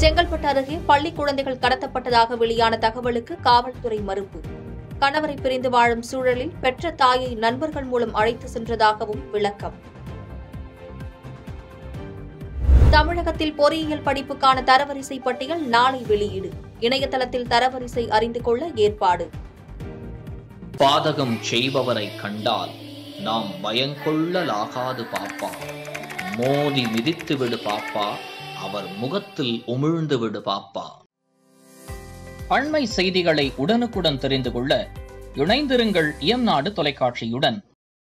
செங்கல்பட்டு அருகே பள்ளி குழந்தைகள் கடத்தப்பட்டதாக வெளியான தகவலுக்கு காவல்துறை மறுப்பு கணவரை பிரிந்து வாழும் சூழலில் பெற்ற தாயை நண்பர்கள் மூலம் அழைத்து சென்றதாகவும் விளக்கம் தமிழகத்தில் பொறியியல் படிப்புக்கான தரவரிசை பட்டியல் நாளை வெளியீடு இணையதளத்தில் தரவரிசை அறிந்து கொள்ள ஏற்பாடு பாதகம் செய்பவரை கண்டால் நாம் பயங்கொள்ளலாகாது பாப்பா மோதி மிதித்து விடு பாப்பா அவர் முகத்தில் உமிழ்ந்து விடு பாப்பா அண்மை செய்திகளை உடனுக்குடன் தெரிந்து கொள்ள இணைந்திருங்கள் இயம்நாடு தொலைக்காட்சியுடன்